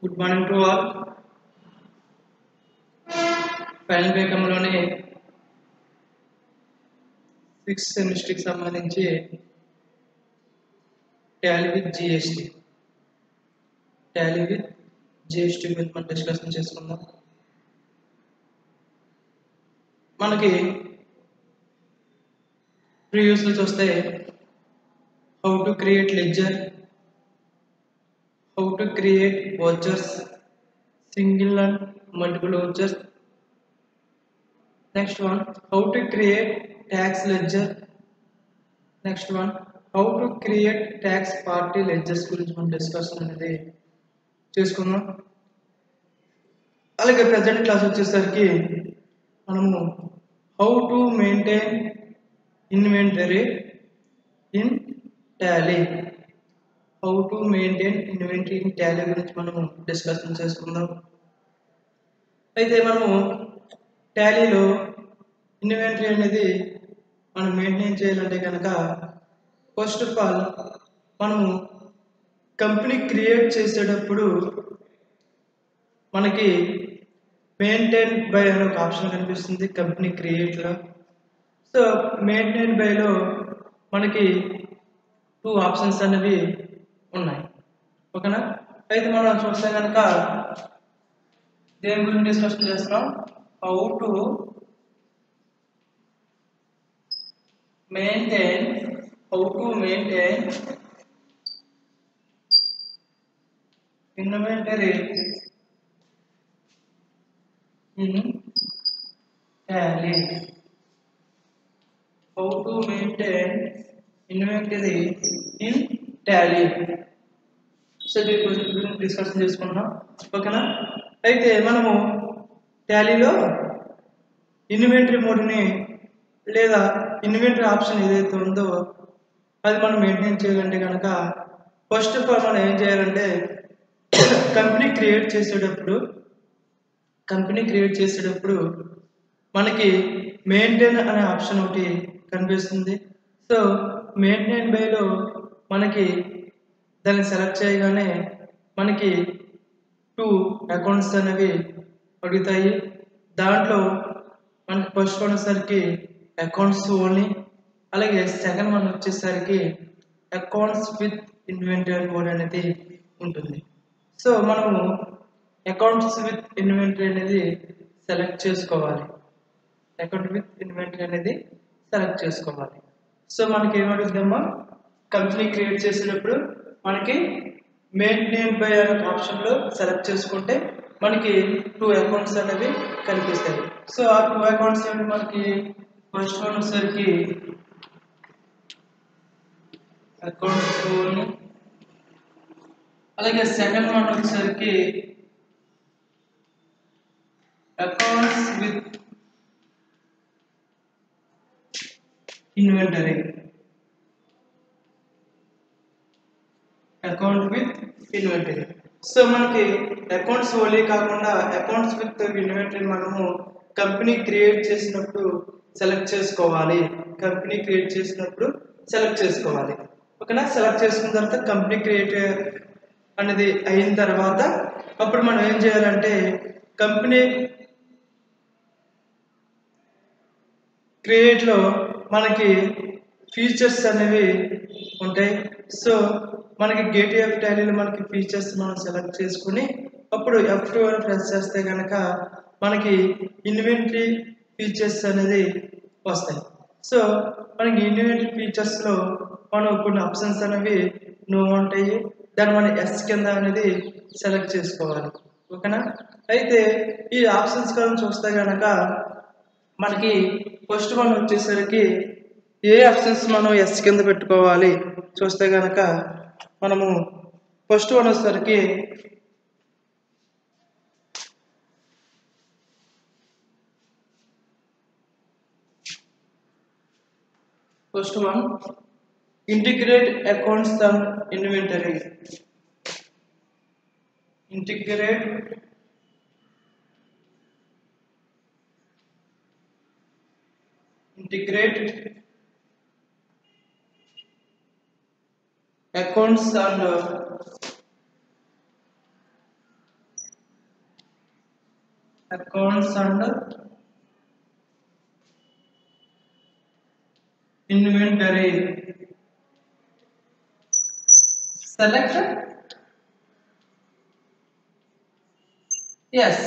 good morning to all final బేకంలోని sixth సెమిస్టర్కి సంబంధించి tally with GST tally with GST మీద మనం డిస్కషన్ చేసుకుందాం మనకి ప్రీవియస్లో చూస్తే how to create ledger how to create vouchers single and multiple vouchers next one how to create tax ledger next one how to create tax party ledgers గురించి మనం discussion అనేది చేసుకుందాం అలాగే ప్రజెంట్ క్లాస్ వచ్చేసరికి మనము how to maintain inventory in tally how to maintain inventory in tally గురించి మనము discussion చేసుకుందాం అయితే మనము టాలీలో ఇన్వెంటరీ అనేది మనం మెయింటైన్ చేయాలంటే కనుక ఫస్ట్ ఆఫ్ ఆల్ మనము కంపెనీ క్రియేట్ చేసేటప్పుడు మనకి మెయింటైన్ బై అనే ఒక ఆప్షన్ కనిపిస్తుంది కంపెనీ క్రియేట్లో సో మెయింటైన్ బైలో మనకి టూ ఆప్షన్స్ అనేవి ఉన్నాయి ఓకేనా అయితే మనం చూస్తే కనుక దేని గురించి డిస్కషన్ చేస్తున్నాం how to maintain how to maintain inventory in tally how to maintain inventory in tally so దీని గురించి డిస్కషన్ చేసుకుంటున్నాం ఓకేనా అయితే మనము టాలీలో ఇన్వెంటరీ మోడ్ని లేదా ఇన్వెంటరీ ఆప్షన్ ఏదైతే ఉందో అది మనం మెయింటైన్ చేయాలంటే కనుక ఫస్ట్ ఆఫ్ ఆల్ మనం ఏం చేయాలంటే కంపెనీ క్రియేట్ చేసేటప్పుడు కంపెనీ క్రియేట్ చేసేటప్పుడు మనకి మెయింటైన్ అనే ఆప్షన్ ఒకటి కనిపిస్తుంది సో మెయింటైన్ బైలో మనకి దాన్ని సెలెక్ట్ చేయగానే మనకి టూ అకౌంట్స్ అనేవి అడుగుతాయి దాంట్లో మనకి ఫస్ట్ వన్ వచ్చేసరికి అకౌంట్స్ ఓన్లీ అలాగే సెకండ్ వన్ వచ్చేసరికి అకౌంట్స్ విత్ ఇన్వెంటరీ మోడ్ అనేది ఉంటుంది సో మనము అకౌంట్స్ విత్ ఇన్వెంటరీ అనేది సెలెక్ట్ చేసుకోవాలి అకౌంట్ విత్ ఇన్వెంటరీ అనేది సెలెక్ట్ చేసుకోవాలి సో మనకి ఏమడుగుద్దమ్మా కంపెనీ క్రియేట్ చేసేటప్పుడు మనకి మెయింటైన్ బై అనే ఆప్షన్లో సెలెక్ట్ చేసుకుంటే మనకి టూ అకౌంట్స్ అనేవి కనిపిస్తాయి సో ఆ టూ అకౌంట్స్ ఏంటి మనకి ఫస్ట్ వన్ వచ్చేసరికి అకౌంట్స్ ఓన్లీ అలాగే సెకండ్ వన్ వచ్చేసరికి accounts with inventory account with inventory so మనకి అకౌంట్స్ ఓన్లీ కాకుండా అకౌంట్స్ విత్ ఇన్వెంటరీ మనము కంపెనీ క్రియేట్ చేసినప్పుడు సెలెక్ట్ చేసుకోవాలి కంపెనీ క్రియేట్ చేసినప్పుడు సెలెక్ట్ చేసుకోవాలి ఓకేనా సెలెక్ట్ చేసుకున్న తర్వాత కంపెనీ క్రియేట్ అనేది అయిన తర్వాత అప్పుడు మనం ఏం చేయాలంటే కంపెనీ క్రియేట్లో మనకి ఫీచర్స్ అనేవి ఉంటాయి సో మనకి గేటీఎఫ్ టాలీలో మనకి ఫీచర్స్ మనం సెలెక్ట్ చేసుకుని అప్పుడు ఎఫ్ టూ అని ప్రెస్ చేస్తే కనుక మనకి ఇన్వెంటరీ ఫీచర్స్ అనేది వస్తాయి సో మనకి ఇన్వెంటరీ ఫీచర్స్లో మనం కొన్ని ఆప్షన్స్ అనేవి నో ఉంటాయి దాన్ని మనం ఎస్ కింద అనేది సెలెక్ట్ చేసుకోవాలి ఓకేనా అయితే ఈ ఆప్షన్స్ కానీ చూస్తే కనుక మనకి ఫస్ట్ వన్ వచ్చేసరికి ఏ ఆప్షన్స్ మనం ఎస్ కింద పెట్టుకోవాలి చూస్తే కనుక మనము ఫస్ట్ వన్ వచ్చేసరికి first one integrate accounts and inventory integrate integrate accounts and uh, accounts and inventory select yes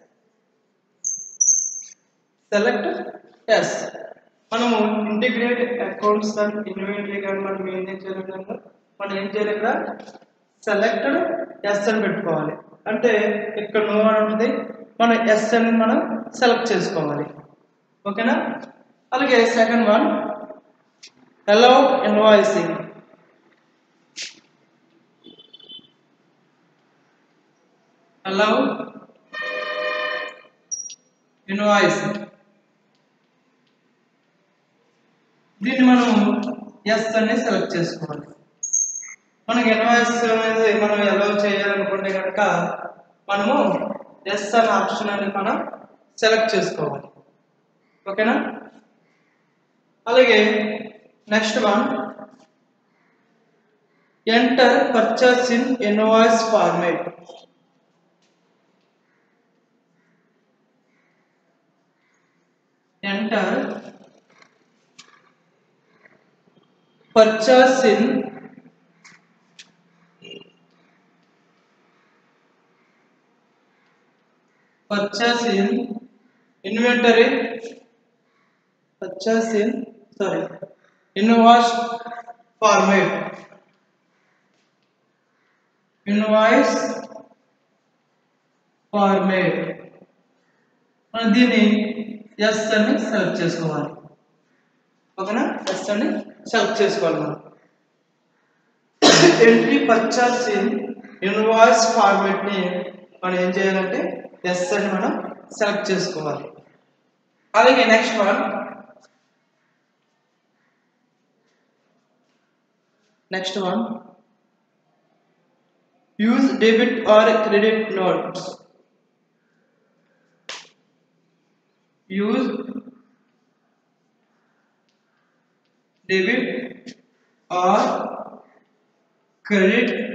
select yes మనము ఇంటిగ్రేట్ అకౌంట్స్ అండ్ ఇన్వెంటరీ కానీ మనం ఏం చేయాలంటే మనం ఏం చేయాలి ఇక్కడ సెలెక్టెడ్ ఎస్ అని పెట్టుకోవాలి అంటే ఇక్కడ నో అని ఉంటుంది మనం ఎస్ అని మనం సెలెక్ట్ చేసుకోవాలి ఓకేనా అలాగే second one allow invoicing allow invoicing దీన్ని మనము ఎస్ అని సెలెక్ట్ చేసుకోవాలి మనకి ఇన్వాయిస్ అనేది మనం ఎలా చేయాలనుకుంటే కనుక మనము ఎస్ అనే ఆప్షన్ అనేది మనం సెలెక్ట్ చేసుకోవాలి ఓకేనా అలాగే next one enter purchase in invoice format enter purchase in purchase in inventory purchase in sorry invoice format invoice format మనం దీన్ని ఎస్ అని సెలెక్ట్ చేసుకోవాలి ఓకేనా ఎస్ అని సెలెక్ట్ చేసుకోవాలి మనం entry purchase in invoice format ని మనం ఏం చేయాలంటే ఎస్ అని మనం సెలెక్ట్ చేసుకోవాలి అలాగే next one next one use debit or credit notes use debit or credit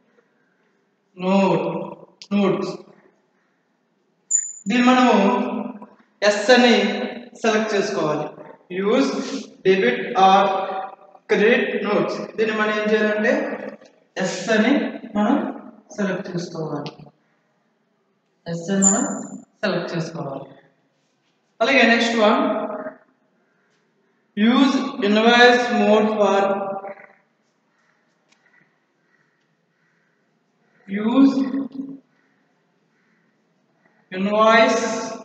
note notes దీన్ని మనము ఎస్ అని సెలెక్ట్ చేసుకోవాలి use debit or credit notes దీన్ని మనం ఏం చేయాలంటే ఎస్ అని మనం సెలెక్ట్ చేసుకోవాలి ఎస్ అని మనం సెలెక్ట్ చేసుకోవాలి అలాగే next one use invoice mode for use invoice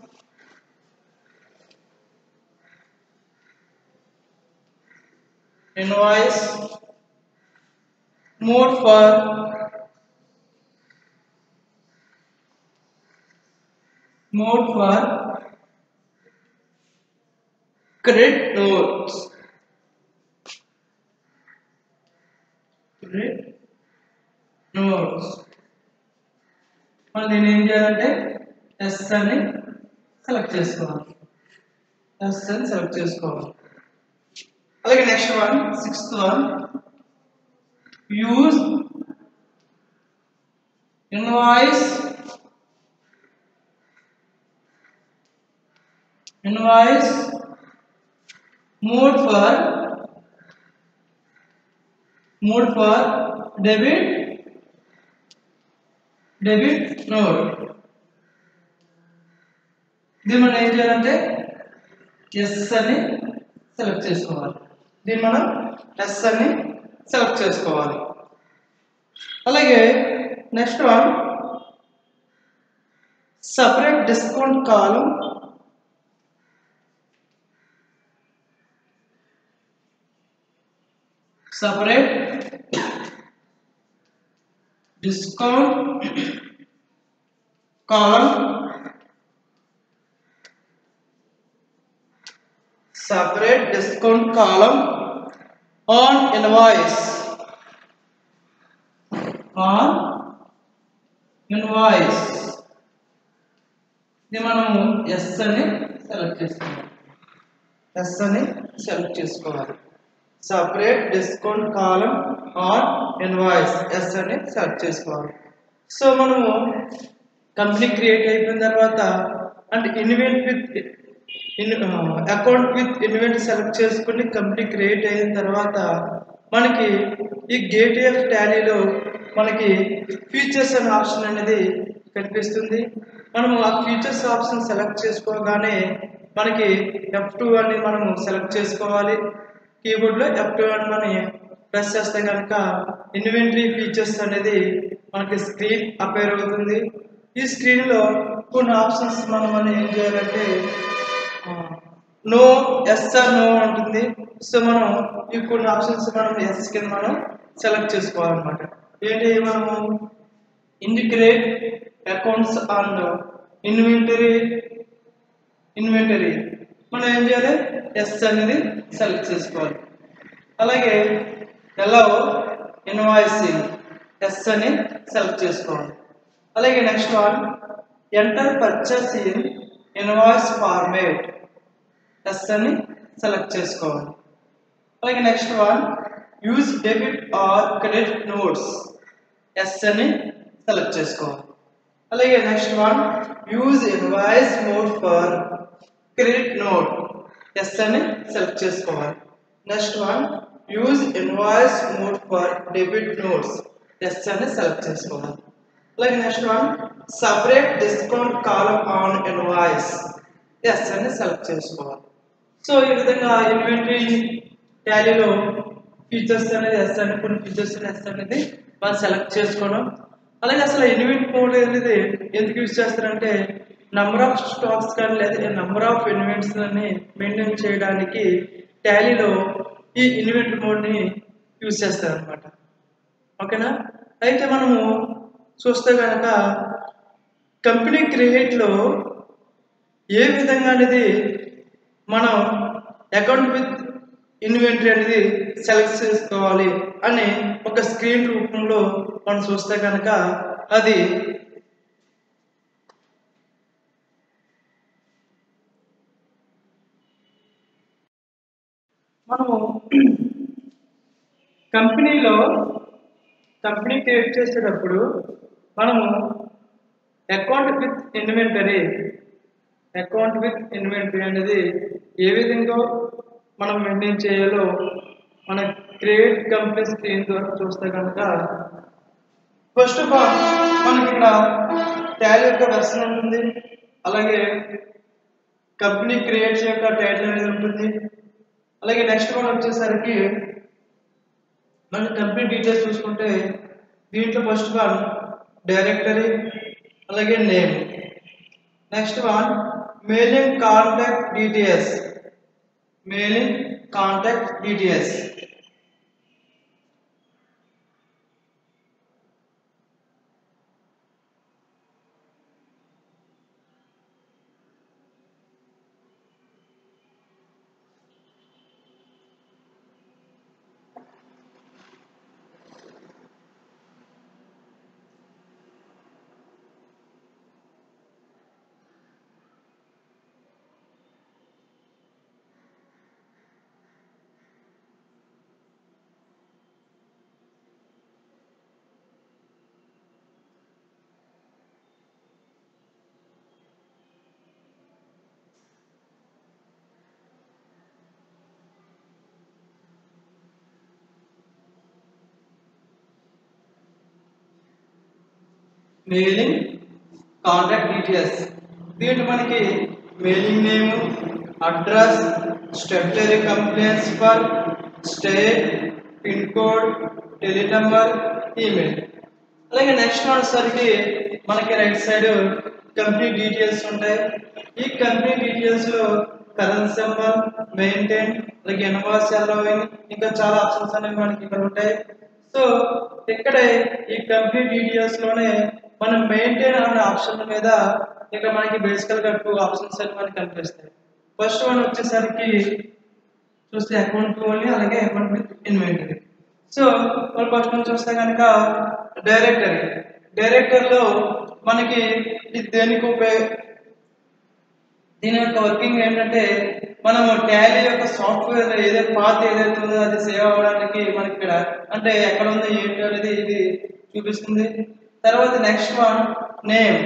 invoice mode for mode for credit notes credit notes మనం దీన్ని ఏం చేయాలంటే ఎస్ అని సెలెక్ట్ చేసుకోవాలి ఎస్ అని సెలెక్ట్ చేసుకోవాలి అలాగే next one sixth one use invoice invoice mode for mode for debit debit note దీన్ని మనం ఏం చేయాలంటే ఎస్ అని సెలెక్ట్ చేసుకోవాలి దీన్ని మనం ఎస్ అని సెలెక్ట్ చేసుకోవాలి అలాగే next one separate discount column separate discount column separate discount column on invoice on invoice ఇది మనము ఎస్ అని సెలెక్ట్ చేసుకోవాలి ఎస్ అని సెలెక్ట్ చేసుకోవాలి separate discount column on invoice yes అని సెలెక్ట్ చేసుకోవాలి సో మనము కంపెనీ క్రియేట్ అయిపోయిన తర్వాత అంటే invent with in account with invent select చేసుకుని కంపెనీ క్రియేట్ అయిన తర్వాత మనకి ఈ గేట్ఏఎఫ్ టాలీలో మనకి ఫీచర్స్ అనే ఆప్షన్ అనేది కనిపిస్తుంది మనము ఆ ఫీచర్స్ ఆప్షన్ సెలెక్ట్ చేసుకోగానే మనకి ఎఫ్ టూ అని మనము సెలెక్ట్ చేసుకోవాలి కీబోర్డ్లో ఎఫ్ టూ అని మనం ప్రెస్ చేస్తే కనుక ఇన్వెంటరీ ఫీచర్స్ అనేది మనకి స్క్రీన్ అపేర్ అవుతుంది ఈ స్క్రీన్లో కొన్ని ఆప్షన్స్ మనం మనం ఏం చేయాలంటే నో ఎస్ ఆర్ నో ఉంటుంది సో మనం ఈ కొన్ని ఆప్షన్స్ మనం ఎస్ కింద మనం సెలెక్ట్ చేసుకోవాలన్నమాట ఏంటి మనము integrate accounts on inventory inventory మనం ఏం చేయాలి ఎస్ అనేది సెలెక్ట్ చేసుకోవాలి అలాగే ఎలా ఇన్వాయిసింగ్ ఎస్ అని సెలెక్ట్ చేసుకోవాలి అలాగే next one enter purchase in invoice format yes అని సెలెక్ట్ చేసుకోవాలి అలాగే next one use debit or credit notes yes అని సెలెక్ట్ చేసుకోవాలి అలాగే next one use invoice mode for credit note yes అని సెలెక్ట్ చేసుకోవాలి next one use invoice mode for debit notes yes అని select చేసుకోవాలి అలాగే next one separate discount column on invoice yes అని select చేసుకోవాలి సో ఈ విధంగా ఇన్వెంటరీ టాలీలో ఫీచర్స్ అనేది ఎస్ అని కొన్ని ఫీచర్స్ ఎస్ అనేది మనం సెలెక్ట్ చేసుకోవడం అలాగే అసలు ఇన్వెంట్ మోడ్ అనేది ఎందుకు యూజ్ చేస్తారంటే నంబర్ ఆఫ్ స్టాక్స్ కానీ లేదా నంబర్ ఆఫ్ ఇన్వెంట్స్ అని మెయింటైన్ చేయడానికి టాలీలో ఈ ఇన్వెంట్ మోడ్ని యూజ్ చేస్తారు అనమాట ఓకేనా అయితే మనము చూస్తే కనుక కంపెనీ క్రియేట్లో ఏ విధంగా అనేది మనం అకౌంట్ విత్ ఇన్వెంటరీ అనేది సెలెక్ట్ చేసుకోవాలి అని ఒక స్క్రీన్ రూపంలో మనం చూస్తే కనుక అది మనము కంపెనీలో కంపెనీ క్రియేట్ చేసేటప్పుడు మనము account with inventory account with inventory అనేది ఏ విధంగా మనం మెయింటైన్ చేయాలో మన క్రియేట్ కంపెనీ స్క్రీన్ ద్వారా చూస్తే కనుక ఫస్ట్ ఆఫ్ ఆల్ మనకి ఇక్కడ టాలీ యొక్క వెర్షన్ ఉంటుంది అలాగే కంపెనీ క్రియేట్స్ యొక్క టైటిల్ అనేది ఉంటుంది అలాగే నెక్స్ట్ వన్ వచ్చేసరికి మన కంపెనీ డీటెయిల్స్ చూసుకుంటే దీంట్లో ఫస్ట్ వన్ డైరెక్టరీ అలాగే name next one mailing contact details mailing contact details mailing contact details దీంట్లో మనకి మెయిలింగ్ నేమ్ అడ్రస్ స్టెప్లరీ complaints for state pin code tele number email అలాగే నెక్స్ట్ వచ్చేసరికి మనకి రైట్ సైడ్ కంపెనీ డీటెయిల్స్ ఉంటాయి ఈ company details లో కరెన్సీ నెంబర్ మెయింటైన్ అలాగే ఎన్వాస్ అలవింగ్ ఇంకా చాలా ఆప్షన్స్ అనేవి మనకి ఇక్కడ ఉంటాయి సో ఇక్కడ ఈ కంపెనీ డీటెయిల్స్ లోనే మనం మెయింటైన్ అనే ఆప్షన్ మీద ఇక్కడ మనకి బేసికల్ గా టూ ఆప్షన్స్ అని మనకి కనిపిస్తాయి ఫస్ట్ వన్ వచ్చేసరికి చూస్తే అకౌంట్ ఓన్లీ అలాగే అకౌంట్ విత్ ఇన్వెంటరీ సో మనం ఫస్ట్ నుంచి చూస్తే కనుక డైరెక్టరీ డైరెక్టర్ లో మనకి ఇది దేనికి ఉపయోగ దీని యొక్క వర్కింగ్ ఏంటంటే మనం టాలీ యొక్క సాఫ్ట్వేర్ ఏదైతే పాత ఏదైతే ఉందో అది సేవ్ అవ్వడానికి మనకి ఇక్కడ అంటే ఎక్కడ ఉంది ఏంటి అనేది ఇది చూపిస్తుంది తర్వాత నెక్స్ట్ వన్ నేమ్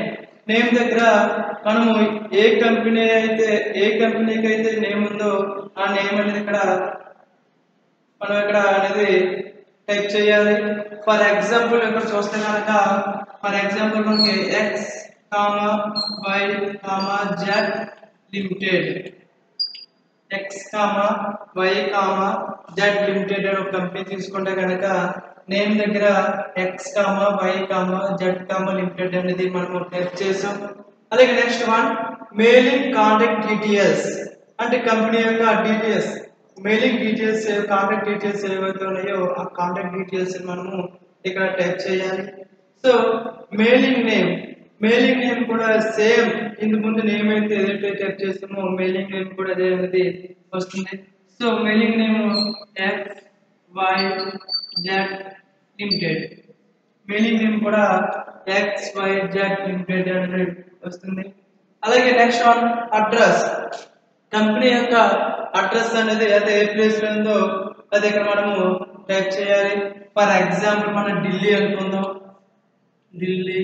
నేమ్ దగ్గర మనము ఏ కంపెనీ అయితే ఏ కంపెనీకి అయితే నేమ్ ఉందో ఆ నేమ్ అనేది ఇక్కడ మనం ఇక్కడ అనేది టైప్ చేయాలి ఫర్ ఎగ్జాంపుల్ ఇక్కడ చూస్తే కనుక ఫర్ ఎగ్జాంపుల్ మనకి X comma Y comma Z limited X comma Y comma Z limited అనే ఒక కంపెనీ తీసుకుంటే కనుక నేమ్ దగ్గర X comma Y comma Z comma limited అనేది మనం టైప్ చేసాం అలాగే next one mailing contact details అంటే కంపెనీ యొక్క details mailing details contact details ఏవైతే ఉన్నాయో ఆ కాంటాక్ట్ డీటెయిల్స్ మనము ఇక్కడ టైప్ చేయాలి so mailing name mailing name కూడా సేమ్ ఇందు ముందు నేమ్ అయితే ఏదైతే టైప్ చేస్తామో మెయిలింగ్ నేమ్ కూడా అదే అనేది వస్తుంది so mailing name X Y Z limited mailing name కూడా ఎక్స్ వై జెడ్ లిమిటెడ్ అనేది వస్తుంది అలాగే నెక్స్ట్ వన్ అడ్రస్ కంపెనీ యొక్క అడ్రస్ అనేది అయితే ఏ ప్లేస్ లో ఉందో అది ఇక్కడ మనము టైప్ చేయాలి ఫర్ ఎగ్జాంపుల్ మనం ఢిల్లీ అనుకుందాం ఢిల్లీ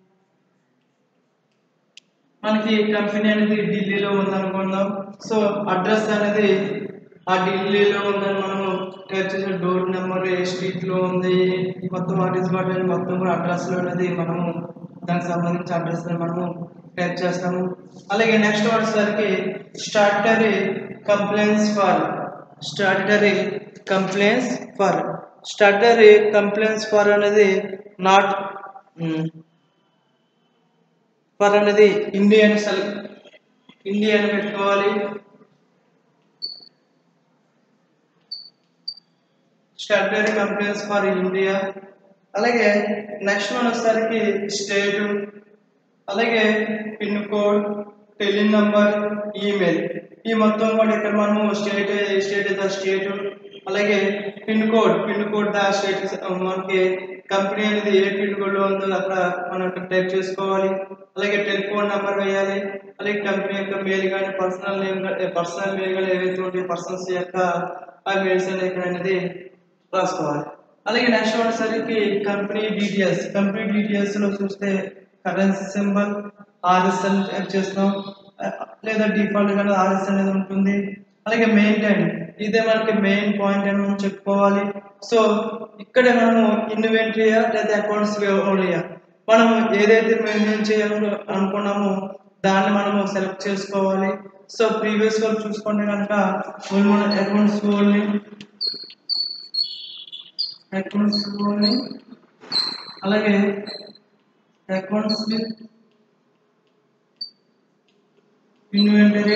మనకి కంపెనీ అనేది ఢిల్లీలో ఉందనుకుందాం సో అడ్రస్ అనేది ఆ ఢిల్లీలో ఉందని మనము టైప్ చేసిన డోర్ నెంబర్ ఏ స్ట్రీట్ లో ఉంది మొత్తం వాట్ ఇస్ వాట్ అని మొత్తం కూడా అడ్రస్ లో అనేది మనము దానికి సంబంధించిన అడ్రస్ మనము టైప్ చేస్తాము అలాగే నెక్స్ట్ వచ్చేసరికి statutory complaints for statutory complaints for statutory complaints for అనేది నాట్ ఫర్ అనేది ఇండియన్ సెల్ ఇండియన్ పెట్టుకోవాలి స్టాట్యూటరీ కంప్లైంట్స్ ఫర్ ఇండియా అలాగే నెక్స్ట్ వన్ వచ్చేసరికి స్టేట్ అలాగే పిన్ కోడ్ టెలిన్ నంబర్ ఈమెయిల్ ఈ మొత్తం కూడా ఇక్కడ మనము స్టేట్ స్టేట్ ద స్టేట్ అలాగే pin code pin code the state మనకి కంపెనీ అనేది ఏ పిన్ కోడ్ లో ఉందో అక్కడ మనం ఇక్కడ టైప్ చేసుకోవాలి అలాగే టెలిఫోన్ నెంబర్ వేయాలి అలాగే కంపెనీ యొక్క మెయిల్ కానీ పర్సనల్ నేమ్ పర్సనల్ మెయిల్ కానీ ఏవైతే ఉంటాయో పర్సన్స్ యొక్క ఆ మెయిల్స్ అనేది ఇక్కడ అనేది రాసుకోవాలి అలాగే నెక్స్ట్ వచ్చేసరికి కంపెనీ డీటెయిల్స్ కంపెనీ డీటెయిల్స్ లో చూస్తే కరెన్సీ సింబల్ ఆర్ఎస్ఎల్ టైప్ చేస్తాం లేదా డిఫాల్ట్ గా ఆర్ఎస్ అనేది ఉంటుంది అలాగే మెయింటైన్ ఇదే మనకి మెయిన్ పాయింట్ అని మనం చెప్పుకోవాలి సో ఇక్కడ మనము ఇన్వెంటరీయా లేదా అకౌంట్స్ ఓన్లీయా మనం ఏదైతే మెయింటైన్ చేయాలో అనుకున్నామో దాన్ని మనము సెలెక్ట్ చేసుకోవాలి సో ప్రీవియస్ గా చూసుకుంటే కనుక మన అకౌంట్స్ ఓన్లీ అకౌంట్స్ ఓన్లీ అలాగే accounts with inventory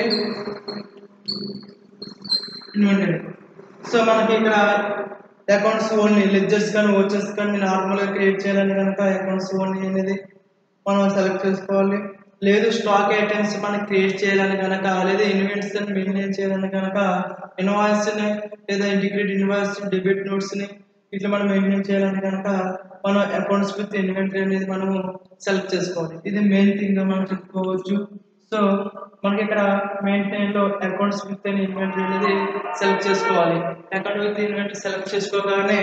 inventory so మనకి ఇక్కడ అకౌంట్స్ ఓన్లీ లెడ్జర్స్ కానీ వచ్చేసి కానీ నార్మల్గా క్రియేట్ చేయాలని కనుక అకౌంట్స్ ఓన్లీ అనేది మనం సెలెక్ట్ చేసుకోవాలి లేదు స్టాక్ ఐటమ్స్ మనం క్రియేట్ చేయాలని కనుక లేదా ఇన్వెంట్స్ మెయింటైన్ చేయాలని కనుక ఇన్వాయిస్ని లేదా ఇంటిగ్రేట్ ఇన్వాయిస్ డెబిట్ నోట్స్ని ఇట్లా మనం మెయింటైన్ చేయాలని కనుక మనం అకౌంట్స్ విత్ ఇన్వెంటరీ అనేది మనము సెలెక్ట్ చేసుకోవాలి ఇది మెయిన్ థింగ్ మనం చెప్పుకోవచ్చు సో మనకి ఇక్కడ మెయింటైన్ లో అకౌంట్స్ విత్ ఇన్వెంటరీ అనేది సెలెక్ట్ చేసుకోవాలి అకౌంట్ విత్ ఇన్వెంటరీ సెలెక్ట్ చేసుకోగానే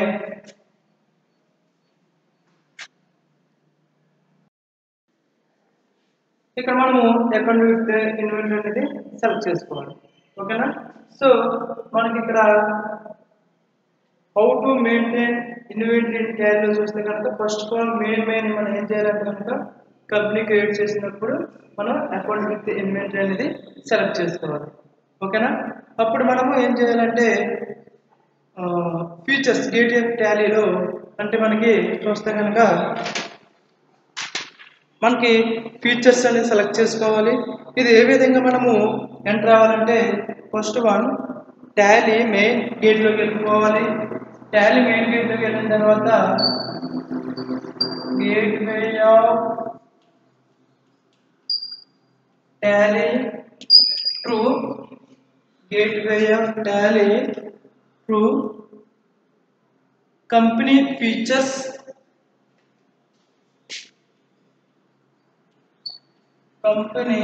ఇక్కడ మనము అకౌంట్ విత్ ఇన్వెంటరీ అనేది సెలెక్ట్ చేసుకోవాలి ఓకేనా సో మనకి ఇక్కడ హౌ టు మెయింటైన్ ఇన్వెంటరీ ట్యాగ్లో చూస్తే కనుక first of all main main మనం ఏం చేయాలంటే కనుక కంపెనీ క్రియేట్ చేసినప్పుడు మనం అకౌంట్ విత్ ఇన్వెంటరీ అనేది సెలెక్ట్ చేసుకోవాలి ఓకేనా అప్పుడు మనము ఏం చేయాలంటే ఫీచర్స్ గేటిఎఫ్ టాలీలో అంటే మనకి చూస్తే కనుక మనకి ఫీచర్స్ అనేది సెలెక్ట్ చేసుకోవాలి ఇది ఏ విధంగా మనము ఎంటర్ అవ్వాలంటే ఫస్ట్ వన్ టాలీ మెయిన్ గేట్లోకి వెళ్ళిపోవాలి టాలీ మెయిన్ గేట్లోకి వెళ్ళిన తర్వాత gateway of Tally to gateway of Tally to company features company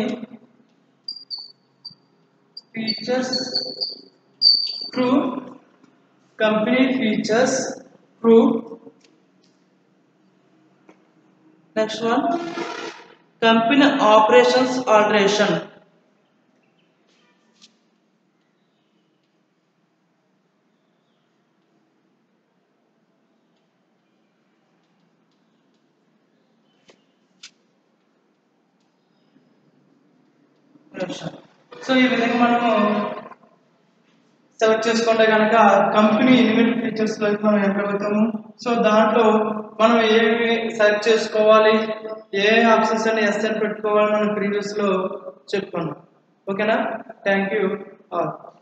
features to company features to next one company operations alteration so ఈ విధంగా మనము సెలెక్ట్ చేసుకుంటే కనుక కంపెనీ ఇన్వెంట్ ఫీచర్స్ లో మనం ఎంటర్ అవుతాము సో దాంట్లో మనం ఏమి సెలెక్ట్ చేసుకోవాలి ఏ ఆప్షన్స్ అని ఎస్ అని పెట్టుకోవాలి మనం ప్రీవియస్ లో చెప్పుకున్నాం ఓకేనా థ్యాంక్ యూ ఆల్